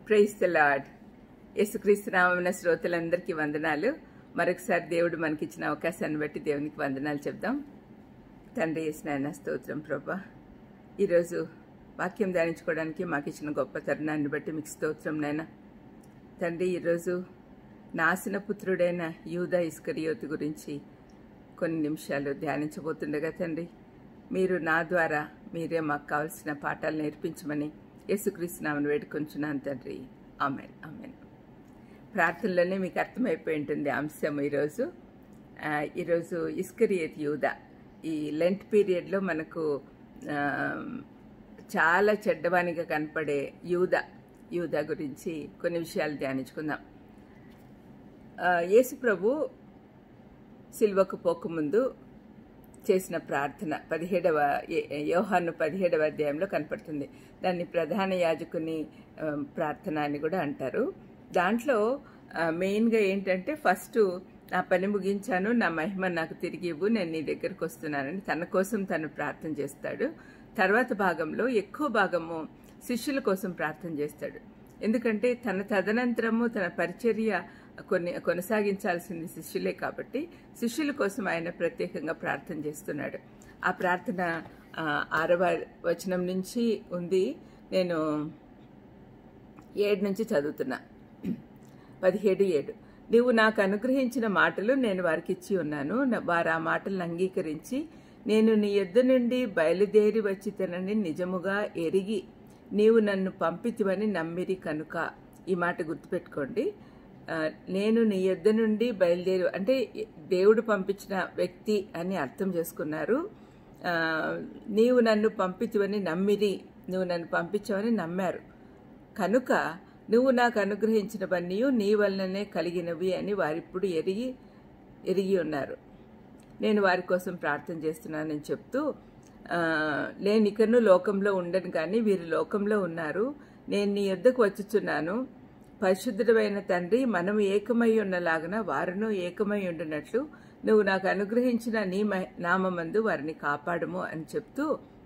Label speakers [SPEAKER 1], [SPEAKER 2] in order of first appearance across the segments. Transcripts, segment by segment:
[SPEAKER 1] praise the lord యేసుక్రీస్తు నామమున శ్రోతలందరికీ వందనాలు మరొకసారి దేవుడు మనకిచ్చిన అవకాశాన్ని బట్టి దేవునికి వందనాలు చెప్దాం తండ్రి నాయన స్తోత్రం ప్రభా ఈరోజు వాక్యం ధ్యానించుకోవడానికి మాకు ఇచ్చిన గొప్ప తరుణాన్ని బట్టి మీకు స్తోత్రం నాయన తండ్రి ఈరోజు నాశన పుత్రుడైన యూదా ఇస్కరియోతు గురించి కొన్ని నిమిషాలు ధ్యానించబోతుండగా తండ్రి మీరు నా ద్వారా మీరే మాకు కావలసిన పాఠాలు నేర్పించమని యేసుక్రీస్తునామని వేడుకొంచున్నాను తండ్రి ఆమెన్ ఆమెన్ ప్రార్థనలోనే మీకు అర్థమైపోయి ఉంటుంది అంశం ఈరోజు ఆ, ఈరోజు ఇస్కరియత్ యూదా ఈ లెంట్ పీరియడ్లో మనకు ఆ, చాలా చెడ్డవానిగా కనపడే యూదా యూదా గురించి కొన్ని విషయాలు ధ్యానించుకుందాం ఆ, యేసు ప్రభు సిల్వకు పోకముందు చేసిన ప్రార్థన పదిహేడవ ఏ- యోహాను పదిహేడవ అధ్యాయంలో కనపడుతుంది దాన్ని ప్రధాన యాజకుని ఆ, ప్రార్థన అని కూడా అంటారు దాంట్లో ఆ, మెయిన్గా ఏంటంటే ఫస్ట్ నా పని ముగించాను నా మహిమ నాకు తిరిగి ఇవ్వు నేను నీ దగ్గరకు వస్తున్నానని తన కోసం తను ప్రార్థన చేస్తాడు తర్వాత భాగంలో ఎక్కువ భాగము శిష్యుల కోసం ప్రార్థన చేస్తాడు ఎందుకంటే తన తదనంతరము తన పరిచర్య కొన్ని కొనసాగించాల్సింది శిష్యులే కాబట్టి శిష్యుల కోసం ఆయన ప్రత్యేకంగా ప్రార్థన చేస్తున్నాడు ఆ ప్రార్థన ఆ, ఆరవ వచనం నుంచి ఉంది నేను ఏడు నుంచి చదువుతున్నా పదిహేడు ఏడు నీవు నాకు అనుగ్రహించిన మాటలు నేను వారికి ఇచ్చి ఉన్నాను న- వారు ఆ మాటలను అంగీకరించి నేను నీ యొద్ద నుండి బయలుదేరి వచ్చి తనని నిజముగా ఎరిగి నీవు నన్ను పంపితివని నమ్మిరి కనుక ఈ మాట గుర్తుపెట్టుకోండి ఆ, నేను నీ యొద్ద నుండి బయలుదేరి అంటే దేవుడు పంపించిన వ్యక్తి అని అర్థం చేసుకున్నారు ఆ, నీవు నన్ను పంపించవని నమ్మిరి నువ్వు నన్ను పంపించావని నమ్మారు కనుక నువ్వు నాకు అనుగ్రహించినవన్నీ నీ వలననే కలిగినవి అని వారిప్పుడు ఎరిగి ఎరిగి ఉన్నారు నేను వారి కోసం ప్రార్థన చేస్తున్నానని చెప్తూ ఆ, నేను ఇకను లోకంలో ఉండను కానీ వీరు లోకంలో ఉన్నారు నేను నీ యొద్దకు వచ్చుచున్నాను పరిశుద్ధుడమైన తండ్రి మనం ఏకమై ఉన్నలాగన వారును ఏకమై ఉండినట్లు నువ్వు నాకు అనుగ్రహించిన నీ మహి- నామమందు వారిని కాపాడము అని చెప్తూ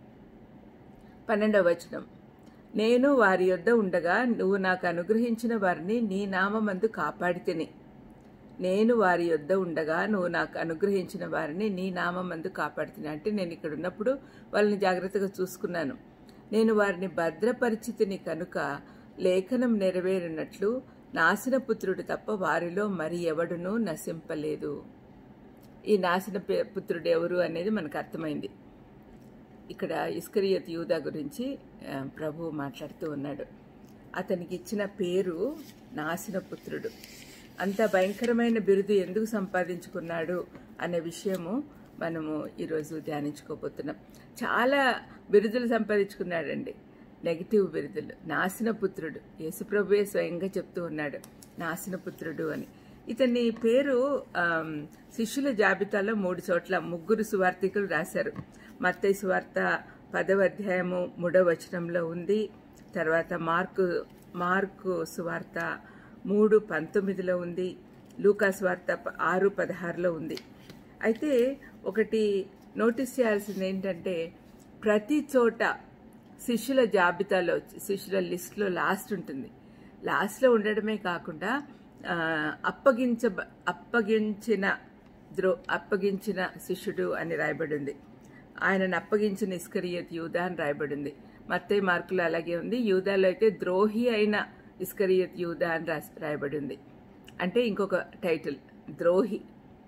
[SPEAKER 1] పన్నెండవ వచనం నేను వారి యొద్ద ఉండగా నువ్వు నాకు అనుగ్రహించిన వారిని నీ నామమందు కాపాడితిని నేను వారి యొద్ద ఉండగా నువ్వు నాకు అనుగ్రహించిన వారిని నీ నామమందు కాపాడుతున్నా అంటే నేను ఇక్కడ ఉన్నప్పుడు వాళ్ళని జాగ్రత్తగా చూసుకున్నాను నేను వారిని భద్రపరిచితిని కనుక లేఖనం నెరవేరినట్లు నాశన పుత్రుడు తప్ప వారిలో మరి ఎవడునూ నశింపలేదు ఈ నాశన పే- పుత్రుడు ఎవరు అనేది మనకు అర్థమైంది ఇక్కడ ఇస్కరియత్ యూదా గురించి ఆ, ప్రభువు మాట్లాడుతూ ఉన్నాడు అతనికి ఇచ్చిన పేరు నాశన పుత్రుడు అంత భయంకరమైన బిరుదు ఎందుకు సంపాదించుకున్నాడు అనే విషయము మనము ఈరోజు ధ్యానించుకోబోతున్నాం చాలా బిరుదులు సంపాదించుకున్నాడండి నెగిటివ్ బిరుదులు నాశన పుత్రుడు యేసుప్రభువే స్వయంగా చెప్తూ ఉన్నాడు నాశన పుత్రుడు అని ఇతని పేరు ఆమ్, శిష్యుల జాబితాలో మూడు చోట్ల ముగ్గురు సువార్థికులు రాశారు మత్తయి సువార్త పదవ అధ్యాయము మూడవ వచనంలో ఉంది తర్వాత మార్కు మార్కు సువార్త మూడు పంతొమ్మిదిలో ఉంది లూకా సువార్త ప- ఆరు పదహారులో ఉంది అయితే ఒకటి నోటీస్ చేయాల్సింది ఏంటంటే ప్రతి చోట శిష్యుల జాబితాలో శిష్యుల లిస్టులో లాస్ట్ ఉంటుంది లాస్ట్లో ఉండడమే కాకుండా ఆ, అప్పగించ అప్పగించిన ద్రో అప్పగించిన శిష్యుడు అని రాయబడింది ఆయనను అప్పగించిన ఇస్కరియత్ యూదా అని రాయబడింది మత్తయి మార్కులు అలాగే ఉంది యూదాలో అయితే ద్రోహి అయిన ఇస్కరియత్ యూదా అని రాసి రాయబడింది అంటే ఇంకొక టైటిల్ ద్రోహి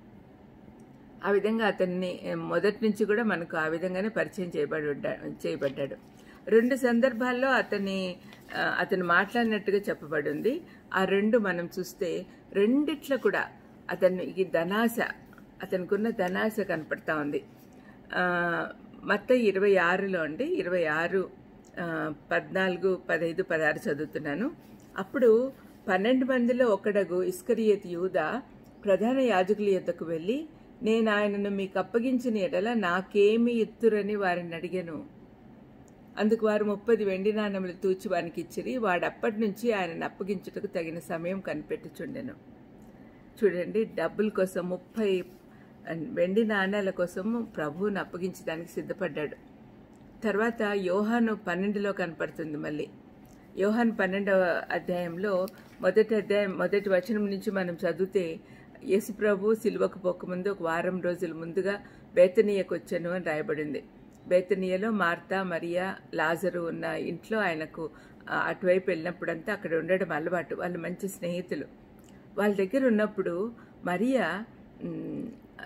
[SPEAKER 1] ఆ విధంగా అతన్ని ఏ, మొదటి నుంచి కూడా మనకు ఆ విధంగానే పరిచయం చేయబడి ఉండా- చేయబడ్డాడు రెండు సందర్భాల్లో అతని ఆ, అతను మాట్లాడినట్టుగా చెప్పబడి ఉంది ఆ రెండు మనం చూస్తే రెండిట్లో కూడా అతనికి ధనాశ అతనికి ఉన్న ధనాశ కనపడతా ఉంది ఆ, మత్త ఇరవై ఆరులో అండి ఇరవై ఆరు ఆ, పద్నాలుగు పదహైదు పదహారు చదువుతున్నాను అప్పుడు పన్నెండు మందిలో ఒకడగు ఇస్కరియత్ యూదా ప్రధాన యాజకుల యొద్దకు వెళ్ళి నేను ఆయనను మీకు అప్పగించిన ఎడల నాకేమి ఇత్తురని వారిని అడిగాను అందుకు వారు ముప్పది వెండి నాణములు తూచి వానికి ఇచ్చిరి వాడు అప్పటి నుంచి ఆయనను అప్పగించుటకు తగిన సమయం కనిపెట్టుచుండెను చూడండి డబ్బుల కోసం ముప్పై వెండి నాణ్యాల కోసము ప్రభువును అప్పగించడానికి సిద్ధపడ్డాడు తర్వాత యోహాను పన్నెండులో కనపడుతుంది మళ్ళీ యోహాన్ పన్నెండవ అధ్యాయంలో మొదటి అధ్యాయం మొదటి వచనం నుంచి మనం చదివితే యేసుప్రభు సిలువకు పోకముందు ఒక వారం రోజుల ముందుగా బేతనీయకు వచ్చాను అని రాయబడింది బేతనీయలో మార్తా మరియా లాజరు ఉన్న ఇంట్లో ఆయనకు ఆ, అటువైపు వెళ్ళినప్పుడంతా అక్కడ ఉండడం అలవాటు వాళ్ళు మంచి స్నేహితులు వాళ్ళ దగ్గర ఉన్నప్పుడు మరియా మ్,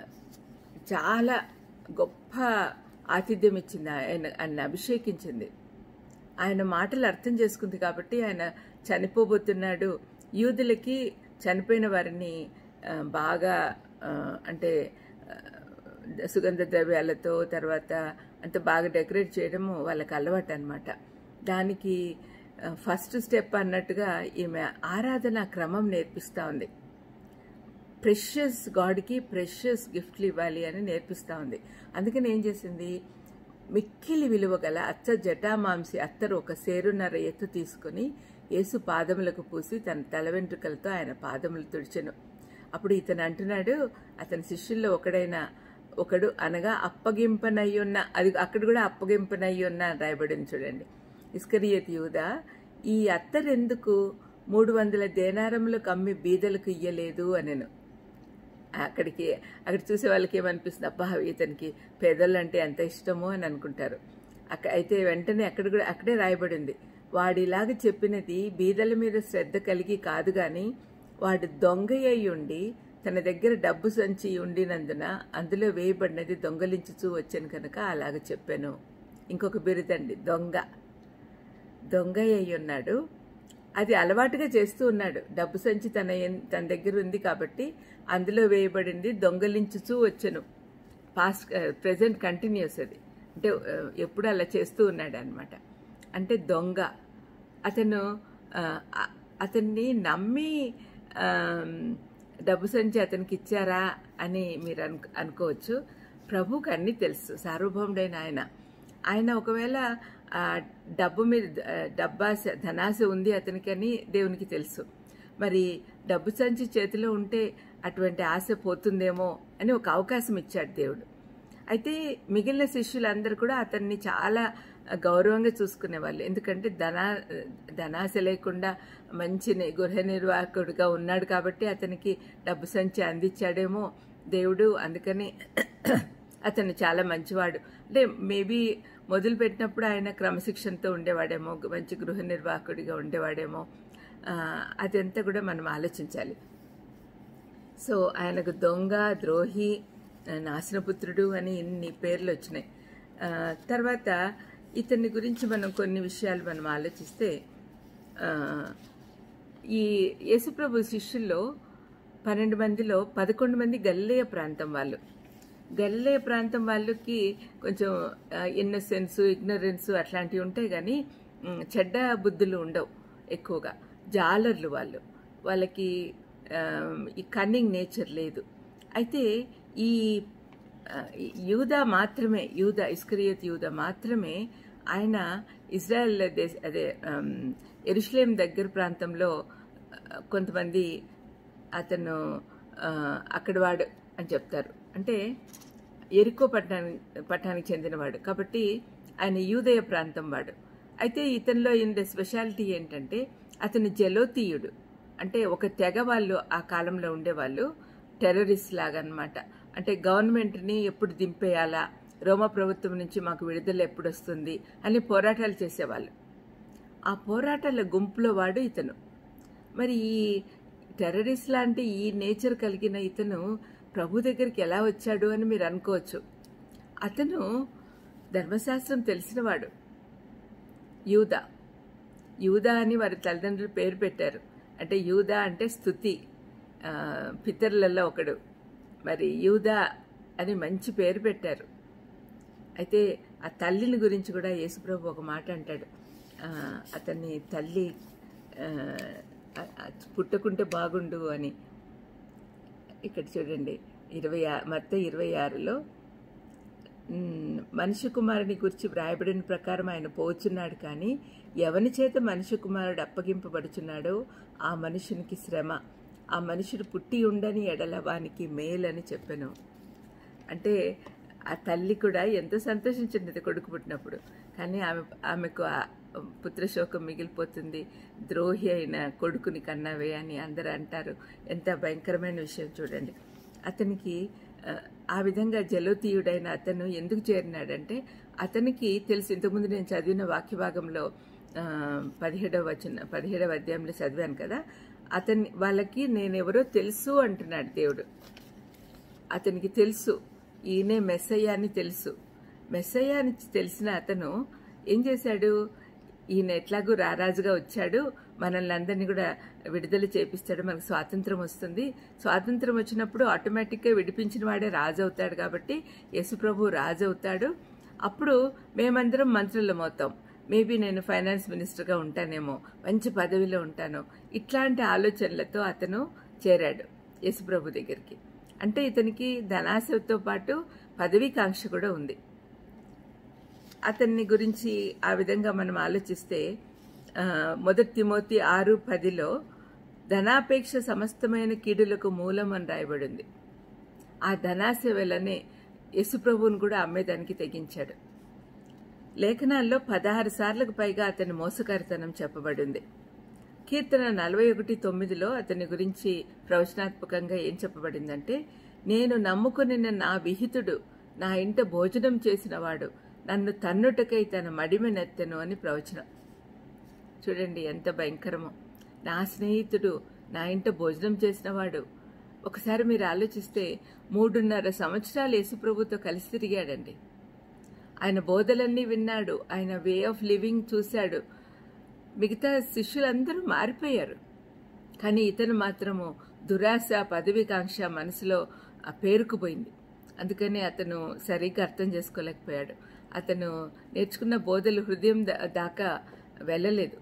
[SPEAKER 1] చాలా గొప్ప ఆతిథ్యం ఇచ్చింది ఆయన ఆయన అభిషేకించింది ఆయన మాటలు అర్థం చేసుకుంది కాబట్టి ఆయన చనిపోబోతున్నాడు యూదులకి చనిపోయిన వారిని ఆ, బాగా ఆ, అంటే ఆ, సుగంధ ద్రవ్యాలతో తర్వాత అంత బాగా డెకరేట్ చేయడము వాళ్ళకి అలవాటు అనమాట దానికి ఆ, ఫస్ట్ స్టెప్ అన్నట్టుగా ఈమె ఆరాధన క్రమం నేర్పిస్తూ ఉంది ప్రెషియస్ గాడ్కి ప్రెషియస్ గిఫ్ట్లు ఇవ్వాలి అని నేర్పిస్తూ ఉంది అందుకని ఏం చేసింది మిక్కిలి విలువ గల అత్త జటామాంసి అత్తరు ఒక సేరున్నర ఎత్తు తీసుకుని యేసు పాదములకు పూసి తన తల వెంట్రుకలతో ఆయన పాదములు తుడిచెను అప్పుడు ఇతను అంటున్నాడు అతని శిష్యుల్లో ఒకడైన ఒకడు అనగా అప్పగింపనయ్యున్న అది అక్కడ కూడా అప్పగింపనయ్యున్న అని రాయబడింది చూడండి ఇస్కరియత్ యూద ఈ అత్తరెందుకు మూడు వందల దేనారములకు అమ్మి బీదలకు ఇయ్యలేదు అనెను అక్కడికి అక్కడ చూసే వాళ్ళకి ఏమనిపిస్తుంది అబ్బా ఇతనికి పేదలు అంటే ఎంత ఇష్టమో అని అనుకుంటారు అక్క అయితే వెంటనే అక్కడ కూడా అక్కడే రాయబడింది వాడిలాగా చెప్పినది బీదల మీద శ్రద్ధ కలిగి కాదు గాని వాడు దొంగ అయి ఉండి తన దగ్గర డబ్బు సంచి ఉండినందున అందులో వేయబడినది దొంగలించుచూ వచ్చాను కనుక అలాగ చెప్పాను ఇంకొక బిరుదండి దొంగ దొంగ అయి ఉన్నాడు అది అలవాటుగా చేస్తూ ఉన్నాడు డబ్బు సంచి తన ఎన్- తన దగ్గర ఉంది కాబట్టి అందులో వేయబడింది దొంగలించుచూ వచ్చెను పాస్ట్ ప్రజెంట్ కంటిన్యూస్ అది అంటే ఆ, ఎప్పుడు అలా చేస్తూ ఉన్నాడు అనమాట అంటే దొంగ అతను ఆ, అ- అతన్ని నమ్మి ఆ, డబ్బు సంచి అతనికి ఇచ్చారా అని మీరు అను అనుకోవచ్చు ప్రభువుకి అన్నీ తెలుసు సార్వభౌముడైన ఆయన ఆయన ఒకవేళ ఆ, డబ్బు మీద ఆ, డబ్బాస ధనాశ ఉంది అతనికి అని దేవునికి తెలుసు మరి డబ్బు సంచి చేతిలో ఉంటే అటువంటి ఆశ పోతుందేమో అని ఒక అవకాశం ఇచ్చాడు దేవుడు అయితే మిగిలిన శిష్యులందరూ కూడా అతన్ని చాలా గౌరవంగా చూసుకునేవాళ్ళు ఎందుకంటే ధనా ధనాశ లేకుండా మంచి ని- గృహ నిర్వాహకుడిగా ఉన్నాడు కాబట్టి అతనికి డబ్బు సంచి అందించాడేమో దేవుడు అందుకని అతను చాలా మంచివాడు అంటే మేబీ మొదలు పెట్టినప్పుడు ఆయన క్రమశిక్షణతో ఉండేవాడేమో మంచి గృహ నిర్వాహకుడిగా ఉండేవాడేమో ఆ, అదంతా కూడా మనం ఆలోచించాలి సో ఆయనకు దొంగ ద్రోహి ఆ, నాశనపుత్రుడు అని ఇన్ని పేర్లు వచ్చినాయి ఆ, తర్వాత ఇతని గురించి మనం కొన్ని విషయాలు మనం ఆలోచిస్తే ఆ, ఈ యేసుప్రభు శిష్యుల్లో పన్నెండు మందిలో పదకొండు మంది గల్లేయ ప్రాంతం వాళ్ళు గల్లేయ ప్రాంతం వాళ్ళకి కొంచెం ఇన్నసెన్స్ ఇగ్నరెన్స్ అట్లాంటివి ఉంటాయి కానీ ఉమ్, చెడ్డ బుద్ధులు ఉండవు ఎక్కువగా జాలర్లు వాళ్ళు వాళ్ళకి ఆ, ఈ కన్నింగ్ నేచర్ లేదు అయితే ఈ ఆ, యూదా మాత్రమే యూదా ఇస్కరియత్ యూదా మాత్రమే ఆయన ఇజ్రాయెల్ దేశ అదే ఎరుషలేం దగ్గర ప్రాంతంలో ఆ, కొంతమంది అతను ఆ, అక్కడి వాడు అని చెప్తారు అంటే ఎరికో పట్టణానికి పట్టణానికి చెందినవాడు కాబట్టి ఆయన యూదయ ప్రాంతం వాడు అయితే ఇతనిలో ఇంత స్పెషాలిటీ ఏంటంటే అతను జలోతీయుడు అంటే ఒక తెగ వాళ్ళు ఆ కాలంలో ఉండేవాళ్ళు టెర్రరిస్ట్ లాగా అనమాట అంటే గవర్నమెంట్ని ఎప్పుడు దింపేయాలా రోమా ప్రభుత్వం నుంచి మాకు విడుదల ఎప్పుడు వస్తుంది అని పోరాటాలు చేసేవాళ్ళు ఆ పోరాటాల గుంపులో వాడు ఇతను మరి ఈ టెర్రరిస్ట్ లాంటి ఈ నేచర్ కలిగిన ఇతను ప్రభు దగ్గరికి ఎలా వచ్చాడు అని మీరు అనుకోవచ్చు అతను ధర్మశాస్త్రం తెలిసినవాడు యూదా యూదా అని వారి తల్లిదండ్రులు పేరు పెట్టారు అంటే యూదా అంటే స్థుతి ఆ, పితరులలో ఒకడు మరి యూదా అని మంచి పేరు పెట్టారు అయితే ఆ తల్లిని గురించి కూడా యేసుప్రభు ఒక మాట అంటాడు ఆ, అతన్ని తల్లి ఆ, ఆ- ఆ పుట్టకుంటే బాగుండు అని ఇక్కడ చూడండి ఇరవై ఆ- మత్త ఇరవై ఆరులో మ్, మనిషి కుమారుని గురించి వ్రాయబడిన ప్రకారం ఆయన పోచున్నాడు కానీ ఎవని చేత మనిషి కుమారుడు అప్పగింపబడుచున్నాడో ఆ మనుషునికి శ్రమ ఆ మనుషుడు పుట్టి ఉండని ఎడల వానికి మేలని చెప్పాను అంటే ఆ తల్లి కూడా ఎంతో సంతోషించింది కొడుకు పుట్టినప్పుడు కానీ ఆమె ఆమెకు ఆ పుత్రశోకం మిగిలిపోతుంది ద్రోహి అయిన కొడుకుని కన్నావే అని అందరూ అంటారు ఎంత భయంకరమైన విషయం చూడండి అతనికి ఆ, ఆ విధంగా జలోతీయుడైన అతను ఎందుకు చేరినాడంటే అతనికి తెలిసి ఇంతకుముందు నేను చదివిన వాక్య భాగంలో ఆ, పదిహేడవ వచన పదిహేడవ అధ్యాయంలో చదివాను కదా అతన్ని వాళ్ళకి నేనెవరో తెలుసు అంటున్నాడు దేవుడు అతనికి తెలుసు ఈయనే మెస్సయ్య అని తెలుసు మెస్సయ్య అని తెలిసిన అతను ఏం చేశాడు ఈయన ఎట్లాగూ రారాజుగా వచ్చాడు మనల్ని అందరినీ కూడా విడుదల చేపిస్తాడు మనకు స్వాతంత్రం వస్తుంది స్వాతంత్రం వచ్చినప్పుడు ఆటోమేటిక్గా విడిపించిన వాడే రాజు అవుతాడు కాబట్టి యేసుప్రభు రాజు అవుతాడు అప్పుడు మేమందరం మంత్రులం అవుతాం మేబీ నేను ఫైనాన్స్ మినిస్టర్గా ఉంటానేమో మంచి పదవిలో ఉంటాను ఇట్లాంటి ఆలోచనలతో అతను చేరాడు యేసుప్రభు దగ్గరికి అంటే ఇతనికి ధనాశతో పాటు పదవీకాంక్ష కూడా ఉంది అతన్ని గురించి ఆ విధంగా మనం ఆలోచిస్తే ఆ, మొదటి తిమోతి ఆరు పదిలో ధనాపేక్ష సమస్తమైన కీడులకు మూలం అని రాయబడింది ఆ ధనాశ వల్లనే యేసుప్రభువును కూడా అమ్మేదానికి తెగించాడు లేఖనాల్లో పదహారు సార్లకు పైగా అతని మోసకారితనం చెప్పబడింది కీర్తన నలభై ఒకటి తొమ్మిదిలో అతని గురించి ప్రవచనాత్మకంగా ఏం చెప్పబడిందంటే నేను నమ్ముకుని నా విహితుడు నా ఇంట భోజనం చేసినవాడు నన్ను తన్నుటకై తన మడిమెనెత్తెను అని ప్రవచనం చూడండి ఎంత భయంకరమో నా స్నేహితుడు నా ఇంట భోజనం చేసినవాడు ఒకసారి మీరు ఆలోచిస్తే మూడున్నర సంవత్సరాలు యేసుప్రభుతో కలిసి తిరిగాడండి ఆయన బోధలన్నీ విన్నాడు ఆయన వే ఆఫ్ లివింగ్ చూశాడు మిగతా శిష్యులందరూ మారిపోయారు కానీ ఇతను మాత్రము దురాశ పదవికాంక్ష మనసులో ఆ పేరుకుపోయింది అందుకని అతను సరిగ్గా అర్థం చేసుకోలేకపోయాడు అతను నేర్చుకున్న బోధలు హృదయం దా- దాకా వెళ్ళలేదు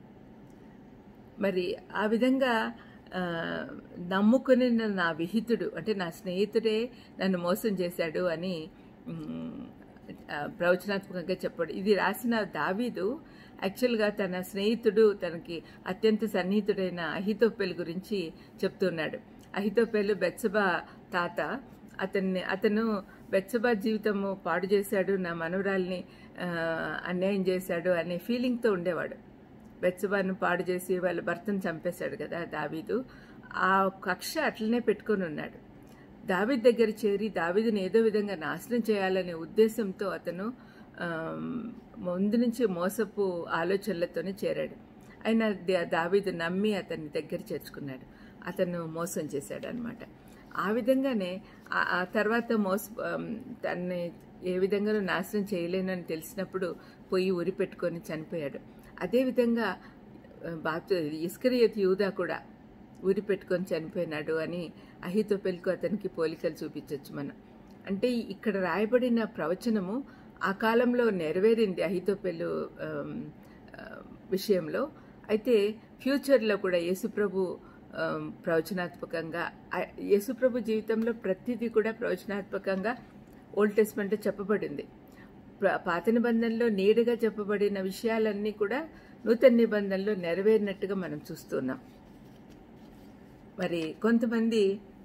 [SPEAKER 1] మరి ఆ విధంగా ఆ, నమ్ముకుని నా విహితుడు అంటే నా స్నేహితుడే నన్ను మోసం చేశాడు అని మ్, ఆ, ప్రవచనాత్మకంగా చెప్పాడు ఇది రాసిన దావీదు యాక్చువల్గా తన స్నేహితుడు తనకి అత్యంత సన్నిహితుడైన అహితోపెల్ గురించి చెప్తున్నాడు అహితోపెల్ బెత్సబా తాత అతన్ని అతను బెత్సబా జీవితము పాడు చేశాడు నా మనవరాల్ని ఆ, అన్యాయం చేశాడు అనే ఫీలింగ్తో ఉండేవాడు బెత్సబాను పాడు చేసి వాళ్ళ భర్తను చంపేశాడు కదా దావీదు ఆ కక్ష అట్లనే పెట్టుకొని ఉన్నాడు దావీద్ దగ్గర చేరి దావీదుని ఏదో విధంగా నాశనం చేయాలనే ఉద్దేశంతో అతను ఆమ్, ముందు నుంచి మోసపు ఆలోచనలతోనే చేరాడు ఆయన దా- దావీదు నమ్మి అతన్ని దగ్గర చేర్చుకున్నాడు అతను మోసం చేశాడు అనమాట ఆ విధంగానే ఆ- ఆ తర్వాత మోస ఆమ్, తన్ని ఏ విధంగానూ నాశనం చేయలేనని తెలిసినప్పుడు పోయి ఉరి పెట్టుకొని చనిపోయాడు అదేవిధంగా ఆ, బాతు ఇస్కరియత్ యూదా కూడా ఉరి పెట్టుకొని చనిపోయినాడు అని అహితోపెల్కు అతనికి పోలికలు చూపించవచ్చు మనం అంటే ఇక్కడ రాయబడిన ప్రవచనము ఆ కాలంలో నెరవేరింది అహితోపెలు ఆమ్, ఆ, విషయంలో అయితే ఫ్యూచర్లో కూడా యేసుప్రభు ఆమ్, ప్రవచనాత్మకంగా ఆ, యేసుప్రభు జీవితంలో ప్రతిదీ కూడా ప్రవచనాత్మకంగా ఓల్డ్ టెస్ట్మెంట్లో చెప్పబడింది ప్ర- పాత నిబంధనలో నీడగా చెప్పబడిన విషయాలన్నీ కూడా నూతన నిబంధనలో నెరవేరినట్టుగా మనం చూస్తున్నాం మరి కొంతమంది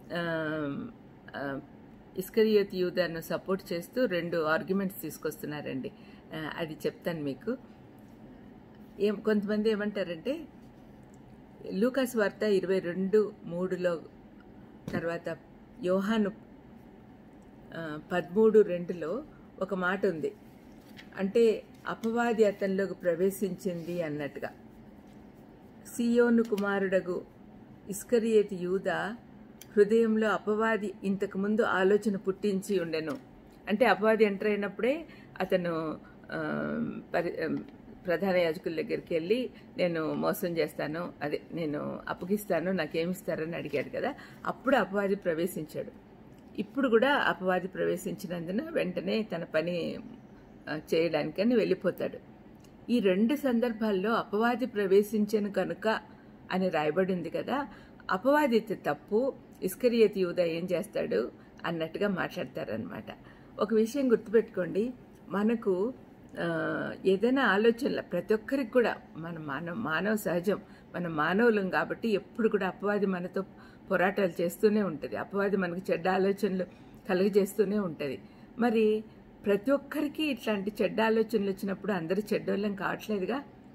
[SPEAKER 1] ఇస్కరియోత్ యూదాను సపోర్ట్ చేస్తూ రెండు ఆర్గ్యుమెంట్స్ తీసుకొస్తున్నారండి ఆ, అది చెప్తాను మీకు ఏం కొంతమంది ఏమంటారంటే లూకాస్ వార్త ఇరవై రెండు మూడులో తర్వాత యోహాను ఆ, పదమూడు రెండులో ఒక మాట ఉంది అంటే అపవాది అతనిలోకి ప్రవేశించింది అన్నట్టుగా సియోను కుమారుడగు ఇస్కరియేతి యూద హృదయంలో అపవాది ఇంతకుముందు ఆలోచన పుట్టించి ఉండెను అంటే అపవాది ఎంటర్ అయినప్పుడే అతను ఆ, పరి ఆ, ప్రధాన యాజకుల దగ్గరికి వెళ్ళి నేను మోసం చేస్తాను అదే నేను అప్పగిస్తాను నాకేమిస్తారని అడిగాడు కదా అప్పుడు అపవాది ప్రవేశించాడు ఇప్పుడు కూడా అపవాది ప్రవేశించినందున వెంటనే తన పని ఆ, చేయడానికని వెళ్ళిపోతాడు ఈ రెండు సందర్భాల్లో అపవాది ప్రవేశించను కనుక అని రాయబడింది కదా అపవాది అయితే తప్పు ఇస్కరియతి యూద ఏం చేస్తాడు అన్నట్టుగా మాట్లాడతారనమాట ఒక విషయం గుర్తుపెట్టుకోండి మనకు ఆ, ఏదైనా ఆలోచనలు ప్రతి ఒక్కరికి కూడా మన మానవ మానవ సహజం మన మానవులం కాబట్టి ఎప్పుడు కూడా అపవాది మనతో పోరాటాలు చేస్తూనే ఉంటుంది అపవాది మనకు చెడ్డ ఆలోచనలు కలుగజేస్తూనే ఉంటుంది మరి ప్రతి ఒక్కరికి ఇట్లాంటి చెడ్డ ఆలోచనలు వచ్చినప్పుడు అందరూ చెడ్డోళ్ళం కావట్లేదుగా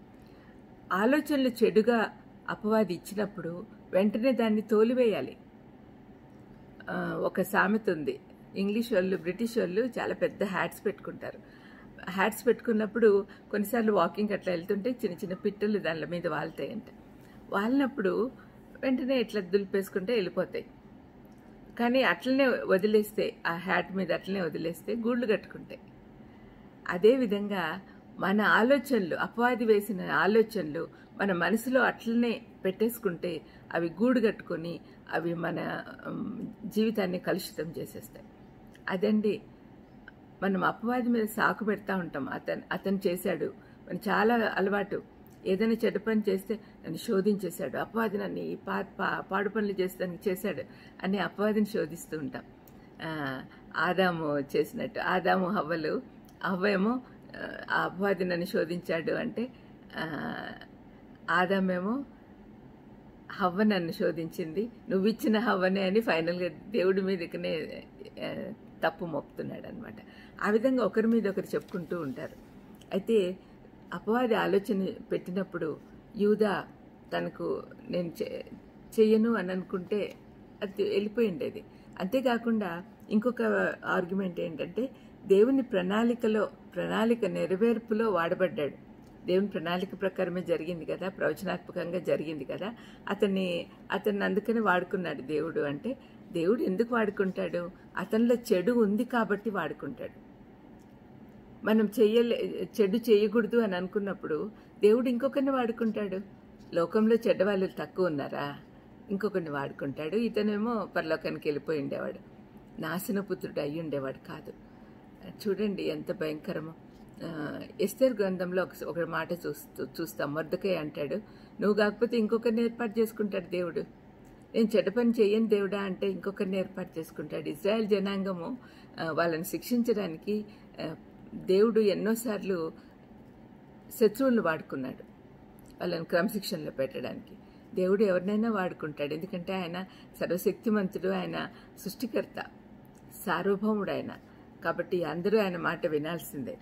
[SPEAKER 1] ఆలోచనలు చెడుగా అపవాది ఇచ్చినప్పుడు వెంటనే దాన్ని తోలివేయాలి ఆ, ఒక సామెత ఉంది ఇంగ్లీష్ వాళ్ళు బ్రిటిష్ వాళ్ళు చాలా పెద్ద హ్యాట్స్ పెట్టుకుంటారు హ్యాట్స్ పెట్టుకున్నప్పుడు కొన్నిసార్లు వాకింగ్ అట్లా వెళ్తుంటే చిన్న చిన్న పిట్టలు దాని మీద వాళ్తాయంట వాలినప్పుడు వెంటనే ఇట్లా దులిపేసుకుంటే వెళ్ళిపోతాయి కానీ అట్లనే వదిలేస్తే ఆ హ్యాట్ మీద అట్లనే వదిలేస్తే గూళ్ళు కట్టుకుంటాయి అదేవిధంగా మన ఆలోచనలు అపవాది వేసిన ఆలోచనలు మన మనసులో అట్లనే పెట్టేసుకుంటే అవి గూడు కట్టుకొని అవి మన ఉమ్, జీవితాన్ని కలుషితం చేసేస్తాయి అదండి మనం అపవాది మీద సాకు పెడతా ఉంటాం అతను అతను చేశాడు మన చాలా అలవాటు ఏదైనా చెడ్డ పని చేస్తే నన్ను శోధించేశాడు అపవాది నన్ను ఈ పా పా- పాడు పనులు చేస్తానికి చేశాడు అని అపవాదిని శోధిస్తూ ఉంటాం ఆ, ఆదాము చేసినట్టు ఆదాము హవ్వలు అవ్వేమో ఆ అపవాది నన్ను శోధించాడు అంటే ఆ, ఆదామేమో హవ్వ నన్ను శోధించింది నువ్వు ఇచ్చిన హవ్వనే అని ఫైనల్గా దేవుడి మీదకనే ఆ, తప్పు మోపుతున్నాడు అనమాట ఆ విధంగా ఒకరి మీద ఒకరు చెప్పుకుంటూ ఉంటారు అయితే అపవాది ఆలోచన పెట్టినప్పుడు యూదా తనకు నేను చే- చెయ్యను అని అనుకుంటే అది వెళ్ళిపోయి ఉండేది అంతేకాకుండా ఇంకొక ఆర్గ్యుమెంట్ ఏంటంటే దేవుని ప్రణాళికలో ప్రణాళిక నెరవేర్పులో వాడబడ్డాడు దేవుని ప్రణాళిక ప్రకారమే జరిగింది కదా ప్రవచనాత్మకంగా జరిగింది కదా అతన్ని అతన్ని అందుకని వాడుకున్నాడు దేవుడు అంటే దేవుడు ఎందుకు వాడుకుంటాడు అతనిలో చెడు ఉంది కాబట్టి వాడుకుంటాడు మనం చెయ్యలే చెడు చేయకూడదు అని అనుకున్నప్పుడు దేవుడు ఇంకొకరిని వాడుకుంటాడు లోకంలో చెడ్డవాళ్ళు తక్కువ ఉన్నారా ఇంకొకరిని వాడుకుంటాడు ఇతనేమో పరలోకానికి వెళ్ళిపోయి ఉండేవాడు నాశనపుత్రుడు అయి ఉండేవాడు కాదు చూడండి ఎంత భయంకరమో ఆ, ఎస్తేర్ గ్రంథంలో ఒక ఒక మాట చూస్తూ చూస్తాం మొద్దకై అంటాడు నువ్వు కాకపోతే ఇంకొకరిని ఏర్పాటు చేసుకుంటాడు దేవుడు నేను చెడ్డ పని చేయను దేవుడా అంటే ఇంకొకరిని ఏర్పాటు చేసుకుంటాడు ఇజ్రాయెల్ జనాంగము ఆ, వాళ్ళని శిక్షించడానికి ఆ, దేవుడు ఎన్నోసార్లు శత్రువులను వాడుకున్నాడు వాళ్ళని క్రమశిక్షణలో పెట్టడానికి దేవుడు ఎవరినైనా వాడుకుంటాడు ఎందుకంటే ఆయన సర్వశక్తిమంతుడు ఆయన సృష్టికర్త సార్వభౌముడు ఆయన కాబట్టి అందరూ ఆయన మాట వినాల్సిందే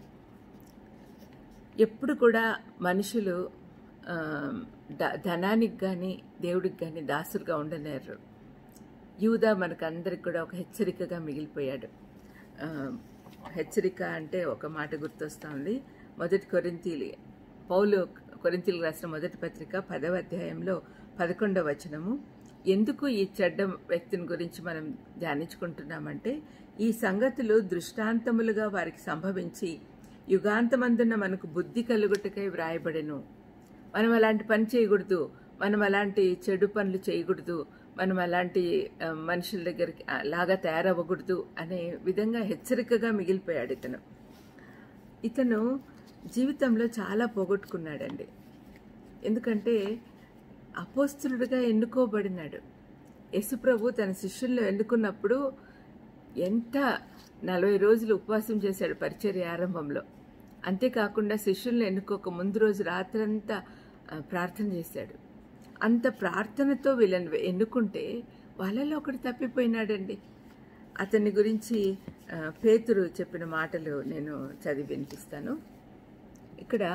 [SPEAKER 1] ఎప్పుడు కూడా మనుషులు ఆ, ద- ధనానికి కానీ దేవుడికి కానీ దాసులుగా ఉండనేరు యూదా మనకు అందరికి కూడా ఒక హెచ్చరికగా మిగిలిపోయాడు ఆ, హెచ్చరిక అంటే ఒక మాట గుర్తొస్తా ఉంది మొదటి కొరింతీలి పౌలు కొరింతీలకు రాసిన మొదటి పత్రిక పదవ అధ్యాయంలో పదకొండవ వచనము ఎందుకు ఈ చెడ్డ వ్యక్తిని గురించి మనం ధ్యానించుకుంటున్నామంటే ఈ సంగతులు దృష్టాంతములుగా వారికి సంభవించి యుగాంతమందున్న మనకు బుద్ధి కలుగుటకై వ్రాయబడెను మనం అలాంటి పని చేయకూడదు మనం అలాంటి చెడు పనులు చేయకూడదు మనం అలాంటి ఆ, మనుషుల దగ్గరికి ఆ, లాగా తయారవ్వకూడదు అనే విధంగా హెచ్చరికగా మిగిలిపోయాడు ఇతను ఇతను జీవితంలో చాలా పోగొట్టుకున్నాడండి ఎందుకంటే అపోస్తులుడిగా ఎన్నుకోబడినాడు యేసుప్రభు తన శిష్యుల్లో ఎన్నుకున్నప్పుడు ఎంత నలభై రోజులు ఉపవాసం చేశాడు పరిచర్య ఆరంభంలో అంతేకాకుండా శిష్యుల్ని ఎన్నుకోక ముందు రోజు రాత్రంతా ఆ, ప్రార్థన చేశాడు అంత ప్రార్థనతో వీళ్ళని ఎన్నుకుంటే వాళ్ళలో ఒకటి తప్పిపోయినాడండి అతని గురించి ఆ, పేతురు చెప్పిన మాటలు నేను చదివి వినిపిస్తాను ఇక్కడ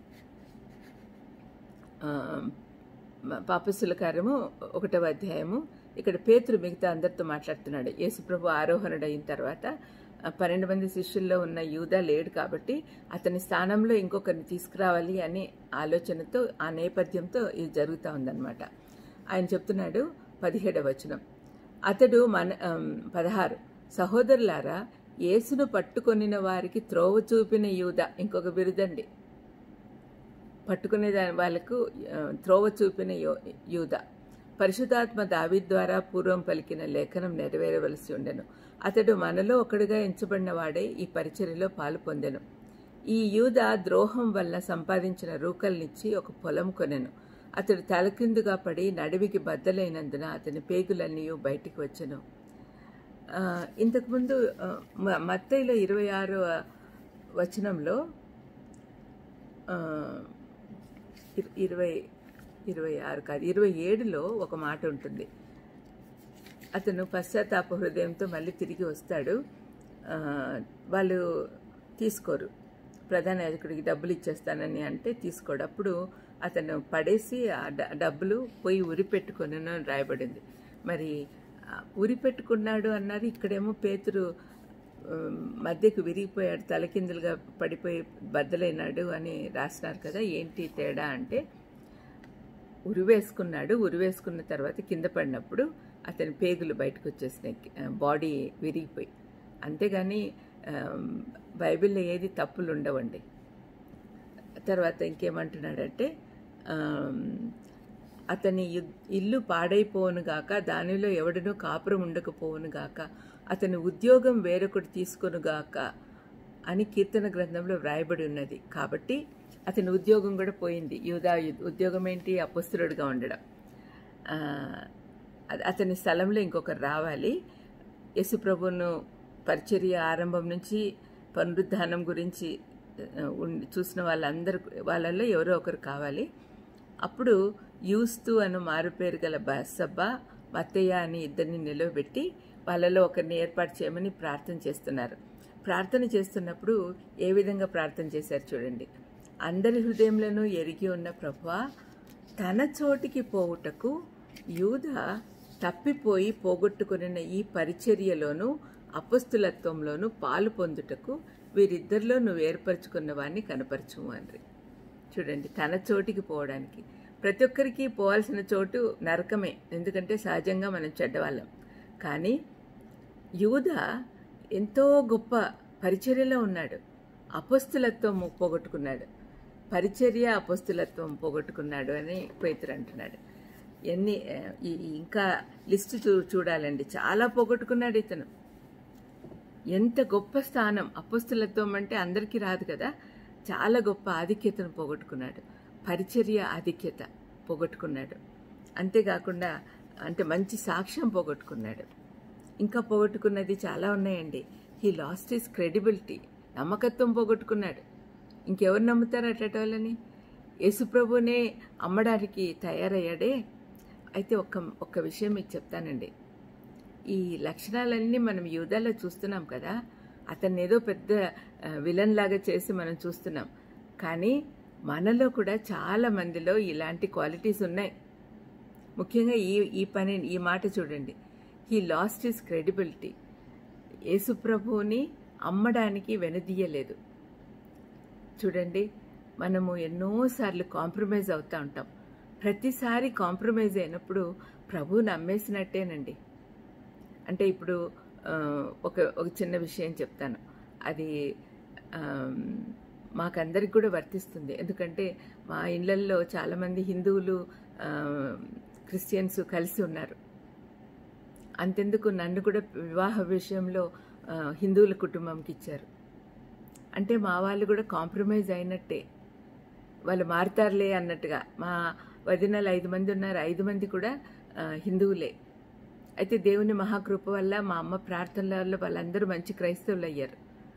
[SPEAKER 1] ఆ, పాపస్సుల కార్యము ఒకటవ అధ్యాయము ఇక్కడ పేతురు మిగతా అందరితో మాట్లాడుతున్నాడు యేసుప్రభు ఆరోహణుడు అయిన తర్వాత ఆ, పన్నెండు మంది శిష్యుల్లో ఉన్న యూదా లేడు కాబట్టి అతని స్థానంలో ఇంకొకరిని తీసుకురావాలి అనే ఆలోచనతో ఆ నేపథ్యంతో ఇది జరుగుతూ ఉందన్నమాట ఆయన చెప్తున్నాడు పదిహేడవ వచనం అతడు మన ఆమ్, పదహారు సహోదరులారా యేసును పట్టుకొనిన వారికి త్రోవ చూపిన యూద ఇంకొక బిరుదండి పట్టుకునే దాని వాళ్ళకు ఆ, త్రోవ చూపిన యో- యూద పరిశుధాత్మ దావి ద్వారా పూర్వం పలికిన లేఖనం నెరవేరవలసి ఉండెను అతడు మనలో ఒకడుగా ఎంచబడిన వాడే ఈ పరిచర్యలో పాలు పొందెను ఈ యూద ద్రోహం వల్ల సంపాదించిన రూకల్నిచ్చి ఒక పొలం కొనెను అతడు తలకిందుగా పడి నడివికి బద్దలైనందున అతని పేగులన్నీ బయటికి వచ్చెను ఆ, ఇంతకుముందు ఆ, మ- మత్తయిలో ఇరవై ఆరో వచనంలో ఆ, ఇర- ఇరవై ఇరవై ఆరు కాదు ఇరవై ఏడులో ఒక మాట ఉంటుంది అతను పశ్చాత్తాప హృదయంతో మళ్ళీ తిరిగి వస్తాడు ఆ, వాళ్ళు తీసుకోరు ప్రధాన యాజకుడికి డబ్బులు ఇచ్చేస్తానని అంటే తీసుకోడు అప్పుడు అతను పడేసి ఆ డ- డబ్బులు పోయి ఉరి పెట్టుకొని అని రాయబడింది మరి ఆ, ఉరి పెట్టుకున్నాడు అన్నారు ఇక్కడేమో పేతురు ఉమ్, మధ్యకు విరిగిపోయాడు తలకిందులుగా పడిపోయి బద్దలైనాడు అని రాసినారు కదా ఏంటి తేడా అంటే ఉరివేసుకున్నాడు ఉరివేసుకున్న తర్వాత కింద పడినప్పుడు అతని పేగులు బయటకు వచ్చేసినాయి ఆ, బాడీ విరిగిపోయి అంతేగాని ఆ, బైబిల్లో ఏది తప్పులు ఉండవండి తర్వాత ఇంకేమంటున్నాడంటే ఆమ్, అతని యు- ఇల్లు పాడైపోవును గాక దానిలో ఎవడనూ కాపురం ఉండకపోవును గాక అతని ఉద్యోగం వేరొకటి తీసుకొను గాక అని కీర్తన గ్రంథంలో వ్రాయబడి ఉన్నది కాబట్టి అతని ఉద్యోగం కూడా పోయింది యూదా యు- ఉద్యోగం ఏంటి అపస్తులుడుగా ఉండడం ఆ, అ- అతని స్థలంలో ఇంకొకరు రావాలి యేసుప్రభును పరిచర్య ఆరంభం నుంచి పునరుద్ధానం గురించి ఆ, ఉండి చూసిన వాళ్ళందరూ వాళ్ళల్లో ఎవరో ఒకరు కావాలి అప్పుడు యూస్తు అను మారుపేరు గల బసబ్బ మత్తయ్య అని ఇద్దరిని నిలవబెట్టి వాళ్ళలో ఒకరిని ఏర్పాటు చేయమని ప్రార్థన చేస్తున్నారు ప్రార్థన చేస్తున్నప్పుడు ఏ విధంగా ప్రార్థన చేశారు చూడండి అందరి హృదయంలోనూ ఎరిగి ఉన్న ప్రభువా తన చోటికి పోవుటకు యూద తప్పిపోయి పోగొట్టుకున్న ఈ పరిచర్యలోనూ అపస్తులత్వంలోనూ పాలు పొందుటకు వీరిద్దరిలో నువ్వు ఏర్పరచుకున్న వాడిని కనపరచుము అండ్రి చూడండి తన చోటికి పోవడానికి ప్రతి ఒక్కరికి పోవాల్సిన చోటు నరకమే ఎందుకంటే సహజంగా మనం చెడ్డవాళ్ళం కానీ యూద ఎంతో గొప్ప పరిచర్యలో ఉన్నాడు అపస్తులత్వం పోగొట్టుకున్నాడు పరిచర్య అపస్తులత్వం పోగొట్టుకున్నాడు అని పేతురు అంటున్నాడు ఎన్ని ఆ, ఈ ఇంకా లిస్టు చూ చూడాలండి చాలా పోగొట్టుకున్నాడు ఇతను ఎంత గొప్ప స్థానం అపస్తులత్వం అంటే అందరికీ రాదు కదా చాలా గొప్ప ఆధిక్యతను పోగొట్టుకున్నాడు పరిచర్య ఆధిక్యత పోగొట్టుకున్నాడు అంతేకాకుండా అంటే మంచి సాక్ష్యం పోగొట్టుకున్నాడు ఇంకా పోగొట్టుకున్నది చాలా ఉన్నాయండి హీ లాస్ట్ హిస్ క్రెడిబిలిటీ నమ్మకత్వం పోగొట్టుకున్నాడు ఇంకెవరు నమ్ముతారు అటటోళ్ళని యేసుప్రభునే అమ్మడానికి తయారయ్యాడే అయితే ఒక్క ఒక్క విషయం మీకు చెప్తానండి ఈ లక్షణాలన్నీ మనం యూదాలో చూస్తున్నాం కదా అతన్ని ఏదో పెద్ద ఆ, విలన్ లాగా చేసి మనం చూస్తున్నాం కానీ మనలో కూడా చాలా మందిలో ఇలాంటి క్వాలిటీస్ ఉన్నాయి ముఖ్యంగా ఈ ఈ పని ఈ మాట చూడండి హీ లాస్ట్ హిస్ క్రెడిబిలిటీ యేసుప్రభువుని అమ్మడానికి వెనుదీయలేదు చూడండి మనము ఎన్నోసార్లు కాంప్రమైజ్ అవుతూ ఉంటాం ప్రతిసారి కాంప్రమైజ్ అయినప్పుడు ప్రభువుని అమ్మేసినట్టేనండి అంటే ఇప్పుడు ఆ, ఒక ఒక చిన్న విషయం చెప్తాను అది ఆమ్, మాకందరికి కూడా వర్తిస్తుంది ఎందుకంటే మా ఇళ్లల్లో చాలామంది హిందువులు ఆ, క్రిస్టియన్స్ కలిసి ఉన్నారు అంతెందుకు నన్ను కూడా వివాహ విషయంలో ఆ, హిందువుల కుటుంబంకి ఇచ్చారు అంటే మా వాళ్ళు కూడా కాంప్రమైజ్ అయినట్టే వాళ్ళు మారుతారులే అన్నట్టుగా మా వదినలు ఐదు మంది ఉన్నారు ఐదు మంది కూడా ఆ, హిందువులే అయితే దేవుని మహాకృప వల్ల మా అమ్మ ప్రార్థనల వల్ల వాళ్ళందరూ మంచి క్రైస్తవులు అయ్యారు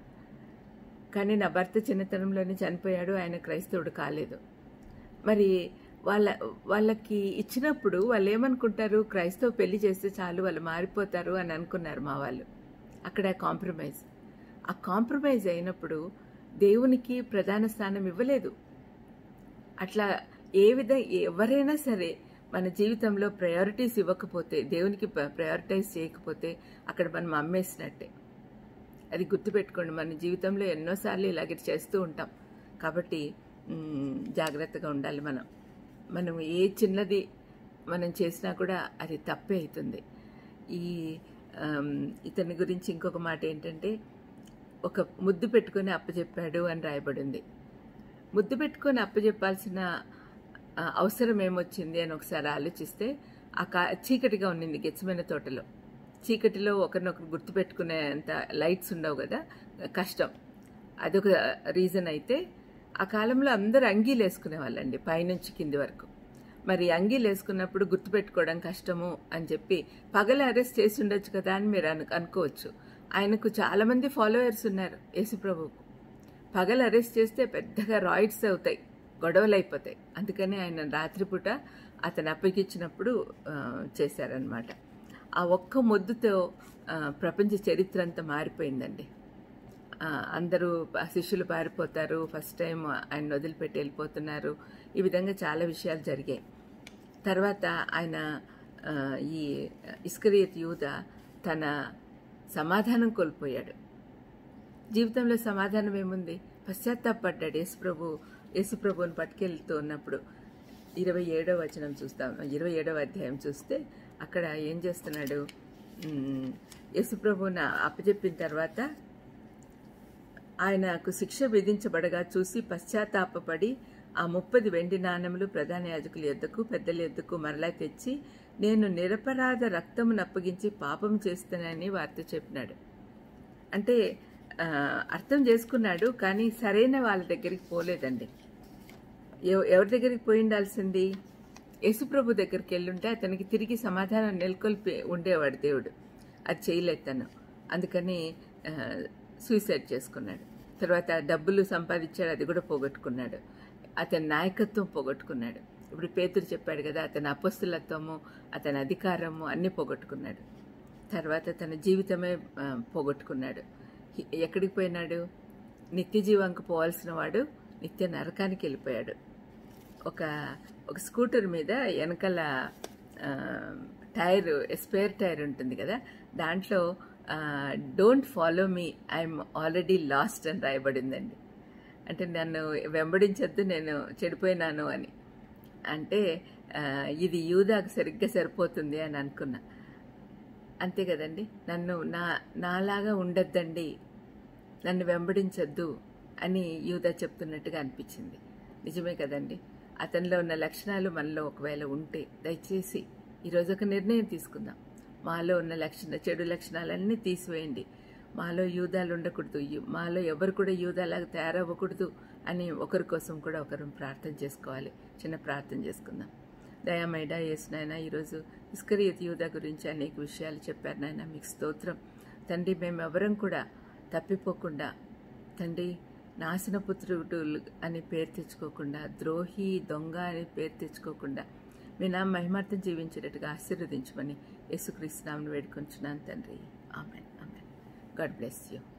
[SPEAKER 1] కానీ నా భర్త చిన్నతనంలోనే చనిపోయాడు ఆయన క్రైస్తవుడు కాలేదు మరి వాళ్ళ వాళ్ళకి ఇచ్చినప్పుడు వాళ్ళు ఏమనుకుంటారు క్రైస్తవ పెళ్లి చేస్తే చాలు వాళ్ళు మారిపోతారు అని అనుకున్నారు మా వాళ్ళు అక్కడ కాంప్రమైజ్ ఆ కాంప్రమైజ్ అయినప్పుడు దేవునికి ప్రధాన స్థానం ఇవ్వలేదు అట్లా ఏ విధ ఎవరైనా సరే మన జీవితంలో ప్రయారిటీస్ ఇవ్వకపోతే దేవునికి ప్రయారిటైజ్ చేయకపోతే అక్కడ మనం అమ్మేసినట్టే అది గుర్తుపెట్టుకోండి మన జీవితంలో ఎన్నోసార్లు ఇలాగే చేస్తూ ఉంటాం కాబట్టి మ్, జాగ్రత్తగా ఉండాలి మనం మనం ఏ చిన్నది మనం చేసినా కూడా అది తప్పే అవుతుంది ఈ ఆమ్, ఇతని గురించి ఇంకొక మాట ఏంటంటే ఒక ముద్దు పెట్టుకొని అప్పచెప్పాడు అని రాయబడింది ముద్దు పెట్టుకొని అప్పచెప్పాల్సిన ఆ, అవసరం ఏమొచ్చింది అని ఒకసారి ఆలోచిస్తే ఆ కా చీకటిగా ఉండింది గెచ్చమైన తోటలో చీకటిలో ఒకరినొకరు గుర్తుపెట్టుకునేంత లైట్స్ ఉండవు కదా కష్టం అదొక రీజన్ అయితే ఆ కాలంలో అందరూ అంగీలు వేసుకునే వాళ్ళండి పైనుంచి కింది వరకు మరి అంగీలు వేసుకున్నప్పుడు గుర్తుపెట్టుకోవడం కష్టము అని చెప్పి పగల అరెస్ట్ చేసి ఉండొచ్చు కదా అని మీరు అను అనుకోవచ్చు ఆయనకు చాలామంది ఫాలోవర్స్ ఉన్నారు యేసుప్రభువుకు పగలు అరెస్ట్ చేస్తే పెద్దగా రాయిడ్స్ అవుతాయి గొడవలు అయిపోతాయి అందుకని ఆయన రాత్రిపూట అతను అప్పగించినప్పుడు ఆ, చేశారనమాట ఆ ఒక్క ముద్దుతో ఆ, ప్రపంచ చరిత్ర అంతా మారిపోయిందండి ఆ, అందరూ ప- శిష్యులు పారిపోతారు ఫస్ట్ టైం ఆయన వదిలిపెట్టి వెళ్ళిపోతున్నారు ఈ విధంగా చాలా విషయాలు జరిగాయి తర్వాత ఆయన ఆ, ఈ ఇస్కరియత్ యూద తన సమాధానం కోల్పోయాడు జీవితంలో సమాధానం ఏముంది పశ్చాత్తాపడ్డాడు యేసుప్రభు యేసుప్రభుని పట్టుకెళ్తూ ఉన్నప్పుడు ఇరవై ఏడో వచనం చూస్తాం ఇరవై ఏడవ అధ్యాయం చూస్తే అక్కడ ఏం చేస్తున్నాడు ఉమ్, యేసుప్రభుని అప్పచెప్పిన తర్వాత ఆయనకు శిక్ష విధించబడగా చూసి పశ్చాత్తాపపడి ఆ ముప్పది వెండి నాణెములు ప్రధాన యాజకుల యొద్దకు పెద్దల యొద్దకు మరలా తెచ్చి నేను నిరపరాధ రక్తమును అప్పగించి పాపం చేస్తానని వారితో చెప్పినాడు అంటే ఆ, అర్థం చేసుకున్నాడు కానీ సరైన వాళ్ళ దగ్గరికి పోలేదండి ఎవ- ఎవరి దగ్గరికి పోయి ఉండాల్సింది యేసుప్రభు దగ్గరికి వెళ్ళుంటే అతనికి తిరిగి సమాధానం నెలకొల్పి ఉండేవాడు దేవుడు అది చేయలేదు తను అందుకని సూసైడ్ చేసుకున్నాడు తర్వాత డబ్బులు సంపాదించాడు అది కూడా పోగొట్టుకున్నాడు అతని నాయకత్వం పోగొట్టుకున్నాడు ఇప్పుడు పేతురు చెప్పాడు కదా అతని అపస్తులత్వము అతని అధికారము అన్నీ పోగొట్టుకున్నాడు తర్వాత తన జీవితమే ఆ, పోగొట్టుకున్నాడు హి- ఎక్కడికి పోయినాడు నిత్య జీవంకు పోవాల్సిన వాడు నిత్య నరకానికి వెళ్ళిపోయాడు ఒక ఒక స్కూటర్ మీద వెనకాల ఆ, టైర్ స్పేర్ టైర్ ఉంటుంది కదా దాంట్లో don't follow me I'm already lost అని రాయబడిందండి అంటే నన్ను వెంబడించొద్దు నేను చెడిపోయినాను అని అంటే ఆ, ఇది యూదాకు సరిగ్గా సరిపోతుంది అని అనుకున్నా అంతే కదండి నన్ను నా నాలాగా ఉండొద్దండి నన్ను వెంబడించొద్దు అని యూదా చెప్తున్నట్టుగా అనిపించింది నిజమే కదండి అతనిలో ఉన్న లక్షణాలు మనలో ఒకవేళ ఉంటే దయచేసి ఈరోజు ఒక నిర్ణయం తీసుకుందాం మాలో ఉన్న లక్షణ చెడు లక్షణాలన్నీ తీసివేయండి మాలో యూదాలు ఉండకూడదు యు- మాలో ఎవరు కూడా యూదాలాగా తయారవ్వకూడదు అని ఒకరి కోసం కూడా ఒకరు ప్రార్థన చేసుకోవాలి చిన్న ప్రార్థన చేసుకుందాం దయామైడ యేసు నాయన ఈరోజు ఇస్కరియత్ యూద గురించి అనేక విషయాలు చెప్పారు నాయన మీకు స్తోత్రం తండ్రి మేము ఎవరం కూడా తప్పిపోకుండా తండ్రి నాశనపుత్రుడు అని పేరు తెచ్చుకోకుండా ద్రోహి దొంగ అని పేరు తెచ్చుకోకుండా మీ నా మహిమార్థం జీవించేటట్టుగా ఆశీర్వదించమని యేసుక్రీస్తు నామను వేడుకొంచున్నాను తండ్రి amen amen God bless you